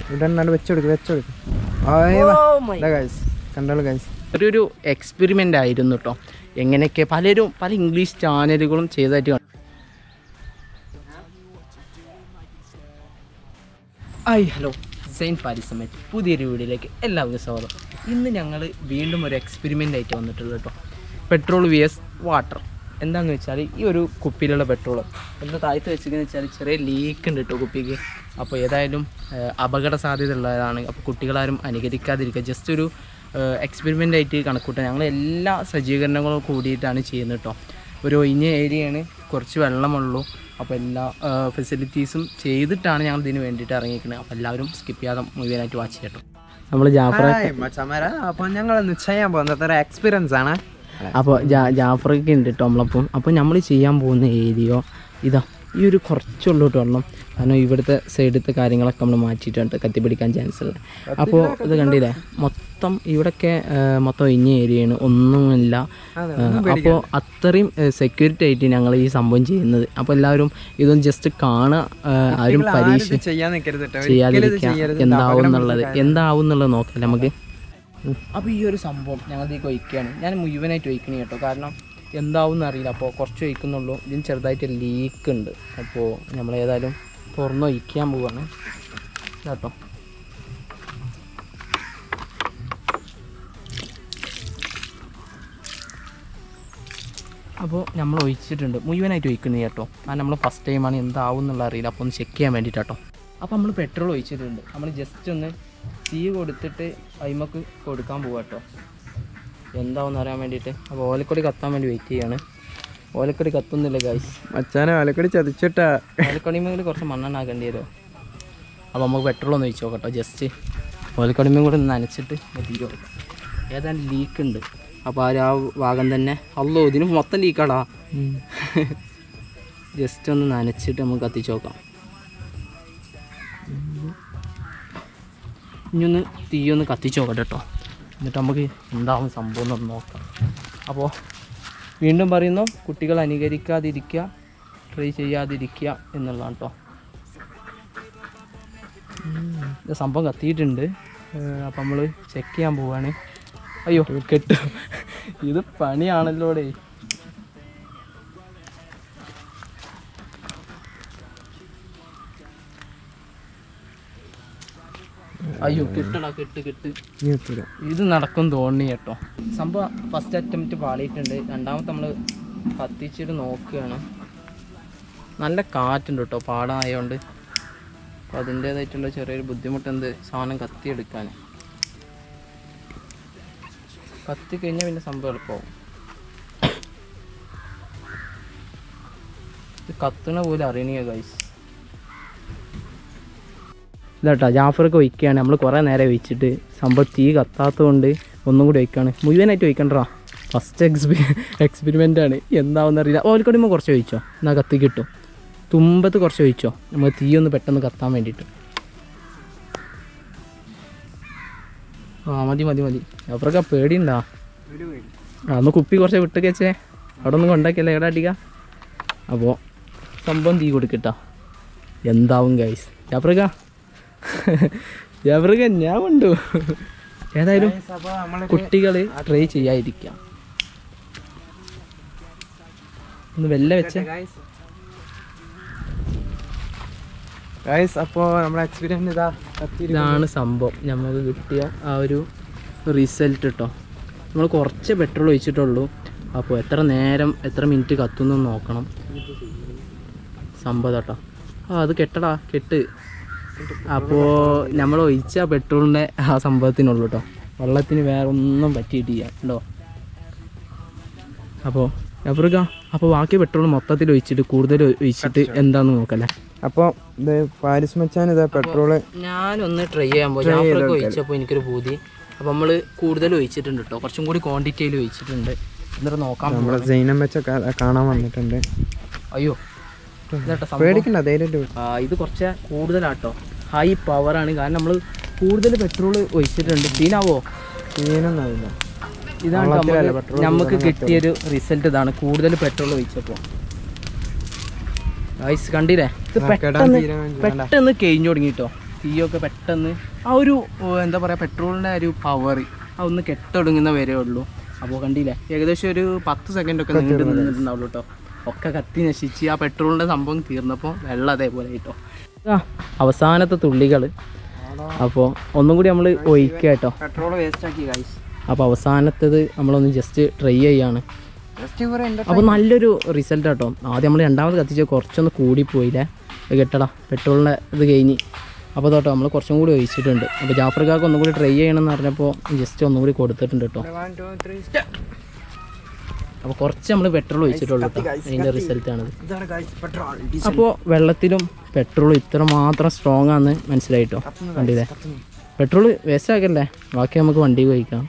ഇവിടെ എന്നാലും വെച്ചെടുക്ക് വെച്ചെടുക്ക് ഗൈസ് കണ്ടോളൂ ഗൈസ് ഒരു ഒരു എക്സ്പെരിമെൻ്റ് ആയിരുന്നു കേട്ടോ എങ്ങനെയൊക്കെ പലരും പല ഇംഗ്ലീഷ് ചാനലുകളും ചെയ്തതായിട്ട് കാണും ഹായ് ഹലോ സെയിൻ പാരിസമേറ്റ് പുതിയൊരു വീഡിയോയിലേക്ക് എല്ലാവർക്കും സ്വാഗതം ഇന്ന് ഞങ്ങൾ വീണ്ടും ഒരു എക്സ്പെരിമെൻ്റ് ആയിട്ട് വന്നിട്ടുള്ളത് കേട്ടോ പെട്രോൾ വി എസ് വാട്ടർ എന്താണെന്ന് വെച്ചാൽ ഈ ഒരു കുപ്പിയിലുള്ള പെട്രോൾ എന്താ താഴത്ത് വെച്ചിരിക്കുന്നത് വെച്ചാൽ ചെറിയ ലീക്ക് ഉണ്ട് കേട്ടോ കുപ്പിക്ക് അപ്പോൾ ഏതായാലും ഏഹ്, അപകട സാധ്യത ഉള്ളതാണ് അപ്പോൾ കുട്ടികളാരും അനുകരിക്കാതിരിക്കുക ജസ്റ്റ് ഒരു എക്സ്പെരിമെൻ്റ് ആയിട്ട് കണക്കൂട്ടാം ഞങ്ങൾ എല്ലാ സജ്ജീകരണങ്ങളും കൂടിയിട്ടാണ് ചെയ്യുന്നത് കേട്ടോ ഒരു ഒഴിഞ്ഞ ഏരിയയാണ് കുറച്ച് വെള്ളമുള്ളൂ അപ്പോൾ എല്ലാ ഫെസിലിറ്റീസും ചെയ്തിട്ടാണ് ഞങ്ങൾ ഇതിന് വേണ്ടിയിട്ട് ഇറങ്ങിയിരിക്കുന്നത് അപ്പോൾ എല്ലാവരും സ്കിപ്പ് ചെയ്യാതെ മുഴുവനായിട്ട് വാച്ച് ചെയ്യട്ടോ നമ്മൾ ജാഫർ ഹായ് മച്ചാമാര അപ്പൊ ഞങ്ങൾ ഇന്ന് ചെയ്യാൻ പോകുന്നത് ഒരു എക്സ്പീരിയൻസ് ആണ് അപ്പോൾ ജാ ജാഫറൊക്കെ ഉണ്ട് കേട്ടോ നമ്മളപ്പം അപ്പോൾ നമ്മൾ ചെയ്യാൻ പോകുന്ന ഏരിയോ ഇതാ ഈ ഒരു കുറച്ചുള്ളൂ കേട്ടോ വെള്ളം കാരണം ഇവിടുത്തെ സൈഡത്തെ കാര്യങ്ങളൊക്കെ നമ്മൾ മാറ്റിയിട്ടുണ്ട് കത്തിപ്പിടിക്കാൻ ചാൻസ് ഉള്ളത് അപ്പോൾ ഇത് കണ്ടില്ലേ മൊത്തം ഇവിടെയൊക്കെ ആ, മൊത്തം ഒഴിഞ്ഞ ഏരിയയാണ് ഒന്നുമില്ല അപ്പോൾ അത്രയും സെക്യൂരിറ്റി ആയിട്ട് ഞങ്ങൾ ഈ സംഭവം ചെയ്യുന്നത് അപ്പോൾ എല്ലാവരും ഇതൊന്ന് ജസ്റ്റ് കാണുക ആ, ആരും പരീക്ഷ ഇത് ചെയ്യാൻ നിൽക്കരുത് കേട്ടോ ചെയ്യാതിരിക്കുക എന്താവും എന്നുള്ളത് എന്താവും എന്നുള്ളത് നോക്കാം നമുക്ക് അപ്പോൾ ഈ ഒരു സംഭവം ഞങ്ങൾ ഇതിലേക്ക് ഒഴിക്കുകയാണ് ഞാൻ മുഴുവനായിട്ട് ഒഴിക്കണേ കേട്ടോ കാരണം എന്താവും എന്നറിയില്ല അപ്പോൾ കുറച്ച് ഒഴിക്കുന്നുള്ളൂ ഇതിന് ചെറുതായിട്ട് ലീക്ക് ഉണ്ട് അപ്പോൾ നമ്മൾ ഏതായാലും തുറന്ന് ഒഴിക്കാൻ പോവാണ് കേട്ടോ അപ്പോൾ നമ്മൾ ഒഴിച്ചിട്ടുണ്ട് മുഴുവനായിട്ട് ഒഴിക്കുന്നത് കേട്ടോ കാരണം നമ്മൾ ഫസ്റ്റ് ടൈമാണ് എന്താവും എന്നുള്ള അറിയില്ല അപ്പോൾ ഒന്ന് ചെക്ക് ചെയ്യാൻ വേണ്ടിയിട്ട് കേട്ടോ അപ്പോൾ നമ്മൾ പെട്രോൾ ഒഴിച്ചിട്ടുണ്ട് നമ്മൾ ജസ്റ്റ് ഒന്ന് തീ കൊടുത്തിട്ട് അയിമക്ക് കൊടുക്കാൻ പോവാ കേട്ടോ എന്താവും അറിയാൻ വേണ്ടിയിട്ട് അപ്പോൾ ഓലക്കൊടി കത്താൻ വേണ്ടി വെയിറ്റ് ചെയ്യാണ് ഓലക്കൊടി കത്തുന്നില്ല ഗൈസ് മച്ചാനെ വലക്കടി ചതിച്ചിട്ടാ ഓലക്കൊടിമേൽ കുറച്ച് മണ്ണെണ്ണ ആക്കേണ്ടി വരുമോ അപ്പോൾ നമുക്ക് പെട്രോൾ ഒന്ന് ഒഴിച്ച് നോക്കട്ടോ ജസ്റ്റ് ഓലക്കൊടിമയും കൂടെ ഒന്ന് നനച്ചിട്ട് തീ കൊടുക്കാം ഏതാണ്ട് ലീക്ക് ഉണ്ട് അപ്പോൾ ആ ഒരു ആ ഭാഗം തന്നെ അല്ലോ ഇതിന് മൊത്തം ലീക്കാടാ ജസ്റ്റ് ഒന്ന് നനച്ചിട്ട് നമുക്ക് കത്തിച്ച് നോക്കാം ഇനി ഒന്ന് തീ ഒന്ന് കത്തിച്ച് നോക്കട്ടെ കേട്ടോ എന്നിട്ട് നമുക്ക് എന്താവും സംഭവം എന്നൊന്ന് നോക്കാം അപ്പോൾ വീണ്ടും പറയുന്നു കുട്ടികൾ അനുകരിക്കാതിരിക്കുക ട്രൈ ചെയ്യാതിരിക്കുക എന്നുള്ളതാണ് കേട്ടോ ഇത് സംഭവം കത്തിയിട്ടുണ്ട് അപ്പം നമ്മൾ ചെക്ക് ചെയ്യാൻ പോവാണ് അയ്യോ കെട്ട് ഇത് പണിയാണല്ലോടെ അയ്യോ കെട്ടടാ കെട്ട് കെട്ട് ഇത് നടക്കും തോന്നി കേട്ടോ സംഭവം ഫസ്റ്റ് അറ്റംപ്റ്റ് പാളിയിട്ടുണ്ട് രണ്ടാമത്തെ നമ്മൾ കത്തിച്ചിട്ട് നോക്കുകയാണ് നല്ല കാറ്റുണ്ട് കേട്ടോ പാടമായതുകൊണ്ട് അപ്പോൾ അതിൻ്റേതായിട്ടുള്ള ചെറിയൊരു ബുദ്ധിമുട്ട് എന്ത് സാധനം കത്തിയെടുക്കാൻ കത്തി കഴിഞ്ഞാൽ പിന്നെ സംഭവം എളുപ്പമാവും ഇത് കത്തണ പോലെ അറിയണിയ ഗൈസ് ഇതാട്ടോ ജാഫറൊക്കെ ഒഴിക്കുകയാണ് നമ്മൾ കുറേ നേരം ഒഴിച്ചിട്ട് സംഭവം തീ കത്താത്തതുകൊണ്ട് ഒന്നും കൂടി ഒഴിക്കുകയാണ് മുഴുവനായിട്ട് ഒഴിക്കണ്ടാ ഫസ്റ്റ് എക്സ്പി എക്സ്പെരിമെൻ്റ് ആണ് എന്താവുന്ന അറിയില്ല ഓൽക്കടിയുമ്പോൾ കുറച്ച് ഒഴിച്ചോ എന്നാൽ കത്തി കിട്ടും തുമ്പത്ത് കുറച്ച് ഒഴിച്ചോ നമ്മൾ തീ ഒന്ന് പെട്ടെന്ന് കത്താൻ വേണ്ടിയിട്ട് ആ മതി മതി മതി ജാഫറൊക്കെ പേടിയുണ്ടാ ആ ഒന്ന് കുപ്പി കുറച്ച് വിട്ടൊക്കെ വെച്ചേ അവിടെ ഒന്നും കൊണ്ടാക്കിയല്ലേ എവിടെ അടിക്കുക അപ്പോൾ സംഭവം തീ കൊടുക്കട്ടാ എന്താവും ഗൈസ് ജാഫ്രിക്ക ജാഫ്രിക്ക ഞാൻ ഉണ്ടു ഏതായാലും അപ്പൊ നമ്മള് കുട്ടികൾ ട്രൈ ചെയ്യാതിരിക്കാം ഒന്ന് വെല്ല വെച്ച ഗൈസ് അപ്പോ നമ്മളെ എക്സ്പീരിയൻസ് ഇതാ കത്തിരി ഇതാണ് സംഭവം നമുക്ക് കിട്ടിയ ആ ഒരു റിസൾട്ട് കേട്ടോ നമ്മൾ കുറച്ച് പെട്രോൾ ഒഴിച്ചിട്ടുള്ളൂ അപ്പോൾ എത്ര നേരം എത്ര മിനിറ്റ് കത്തുന്നു നോക്കണം സംഭവം കേട്ടോ ആ അത് കെട്ടടാ കെട്ട് അപ്പോൾ നമ്മൾ ഒഴിച്ച പെട്രോളിൻ്റെ ആ സംഭവത്തിനുള്ളൂ കേട്ടോ വെള്ളത്തിന് വേറെ ഒന്നും പറ്റിയിട്ടില്ല കേട്ടോ അപ്പോൾ എവറുക അപ്പോൾ ബാക്കി പെട്രോൾ മൊത്തത്തിൽ ഒഴിച്ചിട്ട് കൂടുതൽ ഒഴിച്ചിട്ട് എന്താണെന്ന് നോക്കല്ലേ അപ്പൊ ഇത് പാരിസ് മച്ചാൻ ഇതാ പെട്രോള് ഞാനൊന്ന് ട്രൈ ചെയ്യാൻ പോയി ജാഫറൊക്കെ ഒഴിച്ചപ്പോൾ എനിക്കൊരു പൂതി അപ്പോൾ നമ്മൾ കൂടുതൽ ഒഴിച്ചിട്ടുണ്ട് കേട്ടോ കുറച്ചും കൂടി ക്വാണ്ടിറ്റിയിൽ ഒഴിച്ചിട്ടുണ്ട് എന്നിട്ട് നോക്കാം നമ്മളെ സൈനം വെച്ച കാണാൻ വന്നിട്ടുണ്ട് അയ്യോ ഇതാട്ടോ സംഭവം പേടിക്കണ്ട ധൈര്യം ആ, ഇത് കുറച്ച് കൂടുതലാട്ടോ ഹൈ പവറാണ് കാരണം നമ്മൾ കൂടുതൽ പെട്രോൾ ഒഴിച്ചിട്ടുണ്ട് സീനാവോ സീനൊന്നാവില്ല ഇതാണ് വെള്ളത്തിലല്ലേ നമുക്ക് petrol നമുക്ക് കിട്ടിയൊരു റിസൾട്ട് ഇതാണ് കൂടുതൽ പെട്രോൾ ഒഴിച്ചപ്പോൾ ഗൈസ് കണ്ടില്ലേ ഇത് ആ, കെടാൻ പെട്ടെന്ന് തീരുമാനിച്ചു. പെട്ടെന്ന് കഴിഞ്ഞു തുടങ്ങി കേട്ടോ തീയൊക്കെ പെട്ടെന്ന് ആ ഒരു ഓ, എന്താ പറയുക പെട്രോളിൻ്റെ ഒരു പവർ ആ ഒന്ന് കെട്ടൊടുങ്ങുന്ന വരെ ഉള്ളൂ അപ്പോൾ കണ്ടില്ലേ ഏകദേശം ഒരു പത്ത് സെക്കൻഡ് ഒക്കെ നീണ്ടു നിന്നിട്ടുണ്ടാവുള്ളൂ കേട്ടോ ഒക്കെ കത്തി നശിച്ച് ആ പെട്രോളിൻ്റെ സംഭവം തീർന്നപ്പോൾ വെള്ളം അതേപോലെ കേട്ടോ ആ അവസാനത്തെ തുള്ളികൾ അപ്പോൾ ഒന്നും കൂടി നമ്മൾ ഒഴിക്കുക കേട്ടോ പെട്രോൾ വേസ്റ്റ് ആക്കി ഗൈസ് അപ്പോൾ അവസാനത്തേത് നമ്മളൊന്ന് ജസ്റ്റ് ട്രൈ ചെയ്യാണ് ജസ്റ്റ് ഇവർ എൻ്റെ അപ്പോൾ നല്ലൊരു റിസൾട്ട് കേട്ടോ ആദ്യം നമ്മൾ രണ്ടാമത് കത്തിച്ച് കുറച്ചൊന്ന് കൂടിപ്പോയില്ലേ അത് കെട്ടടാ പെട്രോളിൻ്റെ ഇത് കഴിഞ്ഞ് അപ്പോൾ തൊട്ടോ നമ്മൾ കുറച്ചും കൂടി ഒഴിച്ചിട്ടുണ്ട് അപ്പോൾ ജാഫർക്കാർക്ക് ഒന്നും കൂടി ട്രൈ ചെയ്യണമെന്ന് പറഞ്ഞപ്പോൾ ജസ്റ്റ് ഒന്നും കൂടി കൊടുത്തിട്ടുണ്ട് കേട്ടോ വൺ ടു ത്രീ അപ്പോൾ കുറച്ച് നമ്മൾ പെട്രോൾ ഒഴിച്ചിട്ടുള്ളൂ കേട്ടോ അതിൻ്റെ റിസൾട്ടാണിത് ഇതാണ് ഗൈസ് പെട്രോൾ അപ്പോൾ വെള്ളത്തിലും പെട്രോളും ഇത്ര മാത്രം സ്ട്രോങ് ആണെന്ന് മനസ്സിലായിട്ടോ വണ്ടിയിലെ പെട്രോൾ വേസ്റ്റ് ആക്കല്ലേ ബാക്കി നമുക്ക് വണ്ടി കഴിക്കാം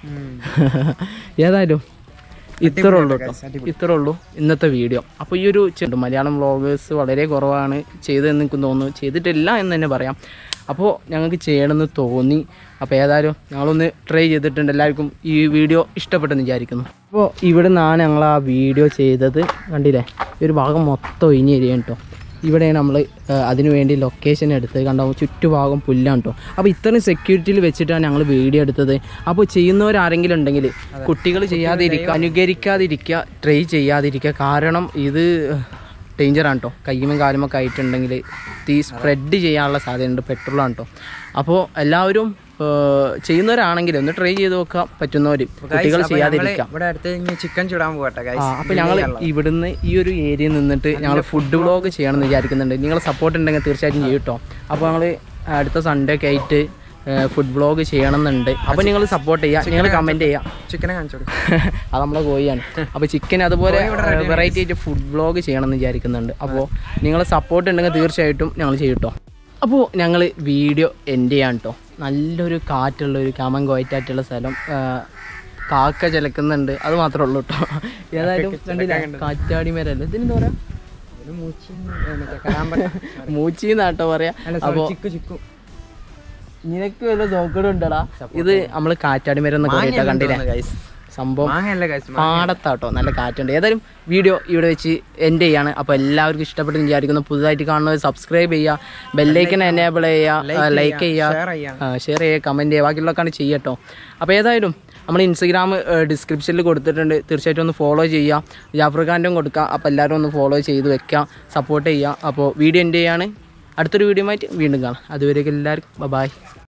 ഏതായാലും ഇത്രേ ഉള്ളൂ കേട്ടോ ഇത്രേ ഉള്ളൂ ഇന്നത്തെ വീഡിയോ അപ്പോൾ ഈ ഒരു ചെണ്ട് മലയാളം വ്ളോഗേഴ്സ് വളരെ കുറവാണ് ചെയ്തതെന്ന് എനിക്ക് തോന്നുന്നു ചെയ്തിട്ടില്ല എന്ന് തന്നെ പറയാം അപ്പോൾ ഞങ്ങൾക്ക് ചെയ്യണമെന്ന് തോന്നി അപ്പോൾ ഏതായാലും ഞങ്ങളൊന്ന് ട്രൈ ചെയ്തിട്ടുണ്ട് എല്ലാവർക്കും ഈ വീഡിയോ ഇഷ്ടപ്പെട്ടെന്ന് വിചാരിക്കുന്നു അപ്പോൾ ഇവിടെ നിന്നാണ് ഞങ്ങൾ ആ വീഡിയോ ചെയ്തത് കണ്ടില്ലേ ഈ ഒരു ഭാഗം മൊത്തം ഒഴിഞ്ഞ് തരികയാണ് കേട്ടോ ഇവിടെയാണ് നമ്മൾ അതിനു വേണ്ടി ലൊക്കേഷൻ എടുത്തത് കണ്ടോ ചുറ്റുഭാഗം പുല്ലാണ് കേട്ടോ അപ്പോൾ ഇത്രയും സെക്യൂരിറ്റിയിൽ വെച്ചിട്ടാണ് ഞങ്ങൾ വീഡിയോ എടുത്തത് അപ്പോൾ ചെയ്യുന്നവരാരെങ്കിലും ഉണ്ടെങ്കിൽ കുട്ടികൾ ചെയ്യാതിരിക്കുക അനുകരിക്കാതിരിക്കുക ട്രൈ ചെയ്യാതിരിക്കുക കാരണം ഇത് ഡേഞ്ചറാണ് കേട്ടോ കയ്യുമേ കാലുമൊക്കെ ആയിട്ടുണ്ടെങ്കിൽ തീ സ്പ്രെഡ് ചെയ്യാനുള്ള സാധ്യതയുണ്ട് പെട്രോളാണ് കേട്ടോ അപ്പോൾ എല്ലാവരും ഏഹ്, ചെയ്യുന്നവരാണെങ്കിൽ ഒന്ന് ട്രൈ ചെയ്ത് നോക്കാം പറ്റുന്നവർ കുട്ടികൾ ചെയ്യാതിരിക്കാം ഇവിടെ അടുത്ത് ഇനി ചിക്കൻ ചുടാൻ പോകട്ടെ ആ ഗൈസ് അപ്പോൾ ഞങ്ങൾ ഇവിടുന്ന് ഈ ഒരു ഏരിയയിൽ നിന്നിട്ട് ഞങ്ങൾ ഫുഡ് വ്ളോഗ് ചെയ്യണമെന്ന് വിചാരിക്കുന്നുണ്ട് നിങ്ങൾ സപ്പോർട്ട് ഉണ്ടെങ്കിൽ തീർച്ചയായിട്ടും ചെയ്യും കേട്ടോ അപ്പോൾ ഞങ്ങൾ അടുത്ത സൺഡേ ഒക്കെ ആയിട്ട് ഫുഡ് വ്ളോഗ് ചെയ്യണമെന്നുണ്ട് അപ്പോൾ നിങ്ങൾ സപ്പോർട്ട് ചെയ്യുക നിങ്ങൾ കമൻറ്റ് ചെയ്യുക ചിക്കനെ കാണിച്ചു കൊടുക്കും അത് നമ്മളെ കോഴിയാണ് അപ്പോൾ ചിക്കൻ അതുപോലെ വെറൈറ്റി ആയിട്ട് ഫുഡ് വ്ളോഗ് ചെയ്യണമെന്ന് വിചാരിക്കുന്നുണ്ട് അപ്പോൾ നിങ്ങൾ സപ്പോർട്ട് ഉണ്ടെങ്കിൽ തീർച്ചയായിട്ടും ഞങ്ങൾ ചെയ്യും കേട്ടോ അപ്പോൾ ഞങ്ങൾ വീഡിയോ എൻഡ് ചെയ്യാൻ കേട്ടോ നല്ലൊരു കാറ്റുള്ള ഒരു കാമൻ കോയറ്റായിട്ടുള്ള സ്ഥലം ആ, കാക്ക ചിലക്കുന്നുണ്ട് അത് മാത്രമേ ഉള്ളൂ കേട്ടോ ഏതായാലും കണ്ടില്ല കാറ്റാടി മരല്ലേ ഇതിനെന്താ പറയാ ഒരു മൂച്ചി മറ്റേ കരാമ്പൻ മൂച്ചിന്നാട്ടോ പറയാ അപ്പോൾ ചിക്കു ചിക്കു നിനക്ക് വല്ല നോക്കടും ഉണ്ടടാ ഇത് നമ്മൾ കാറ്റാടി മരം എന്നൊക്കെ പറയട്ടോ കണ്ടില്ലേ ഗൈസ് സംഭവം മാങ്ങയല്ല ഗൈസ് പാടത്താട്ടോ നല്ല കാറ്റുണ്ട് ഏതായാലും വീഡിയോ ഇവിടെ വെച്ച് എൻഡ് ചെയ്യാണ് അപ്പോൾ എല്ലാവർക്കും ഇഷ്ടപ്പെട്ടെന്ന് വിചാരിക്കുന്നു പുതുതായിട്ട് കാണുന്നവർ സബ്സ്ക്രൈബ് ചെയ്യുക ബെല്ലൈക്കൻ എനേബിൾ ചെയ്യുക ലൈക്ക് ചെയ്യുക ഷെയർ ചെയ്യാം ഷെയർ ചെയ്യുക കമൻറ്റ് ചെയ്യുക ബാക്കിയുള്ളതൊക്കെയാണ് ചെയ്യട്ടോ അപ്പോൾ ഏതായാലും നമ്മൾ ഇൻസ്റ്റഗ്രാം ഡിസ്ക്രിപ്ഷനിൽ കൊടുത്തിട്ടുണ്ട് തീർച്ചയായിട്ടും ഒന്ന് ഫോളോ ചെയ്യുക ജാഫർ ഖാൻ്റെ കൊടുക്കുക അപ്പോൾ എല്ലാവരും ഒന്ന് ഫോളോ ചെയ്ത് വെക്കുക സപ്പോർട്ട് ചെയ്യുക അപ്പോൾ വീഡിയോ എൻഡ് ചെയ്യാണ് അടുത്തൊരു വീഡിയോ ആയിട്ട് വീണ്ടും കാണാം അതുവരേക്കും എല്ലാവർക്കും ബൈ